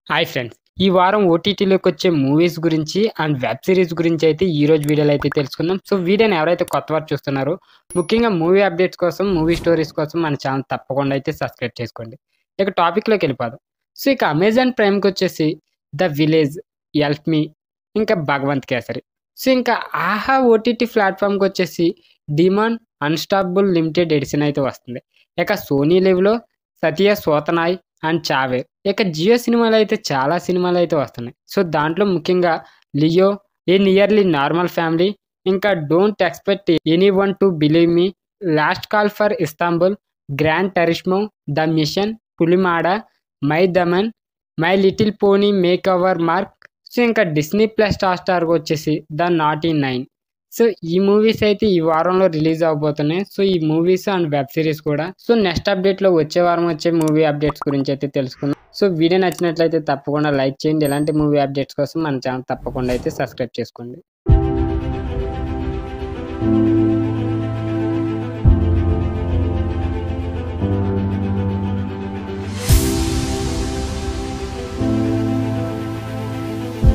hi friends ఈ వారం ఓటీటీలోకి వచ్చే మూవీస్ గురించి అండ్ వెబ్ సిరీస్ గురించి అయితే ఈ రోజు వీడియోలో అయితే తెలుసుకుందాం సో వీడియోని ఎవరైతే కొత్త వారు చూస్తున్నారో ముఖ్యంగా మూవీ అప్డేట్స్ కోసం మూవీ స్టోరీస్ కోసం మన ఛానల్ తప్పకుండా అయితే సబ్స్క్రైబ్ చేసుకోండి ఇక టాపిక్లోకి వెళ్ళిపోదాం సో ఇక అమెజాన్ ప్రైమ్కి వచ్చేసి ద విలేజ్ ఎల్ప్ మీ ఇంకా భగవంత్ కేసరి సో ఇంకా ఆహా ఓటీటీ ప్లాట్ఫామ్కి వచ్చేసి డిమాండ్ అన్స్టాపబుల్ లిమిటెడ్ ఎడిషన్ అయితే వస్తుంది ఇక సోనీ లెవ్లో సత్య సోతనాయ్ అండ్ చావే ఇక జియో సినిమాలు అయితే చాలా సినిమాలు అయితే వస్తున్నాయి సో దాంట్లో ముఖ్యంగా Leo a nearly normal family ఇంకా don't expect any one to believe me last call for Istanbul grand turismo the mission Pulimada my Daman my little pony make our mark so ఇంకా డిస్నీ ప్లస్ స్టార్ స్టార్కి వచ్చేసి the naughty nine so ఈ movies అయితే ఈ వారంలో release అవబోతున్నాయి so ఈ movies and web series కూడా సో నెక్స్ట్ అప్డేట్లో వచ్చే వారం వచ్చే మూవీ అప్డేట్స్ గురించి అయితే తెలుసుకుందాం సో వీడియో నచ్చినట్లయితే తప్పకుండా లైక్ చేయండి ఇలాంటి మూవీ అప్డేట్స్ కోసం మన ఛానల్ తప్పకుండా అయితే సబ్స్క్రైబ్ చేసుకోండి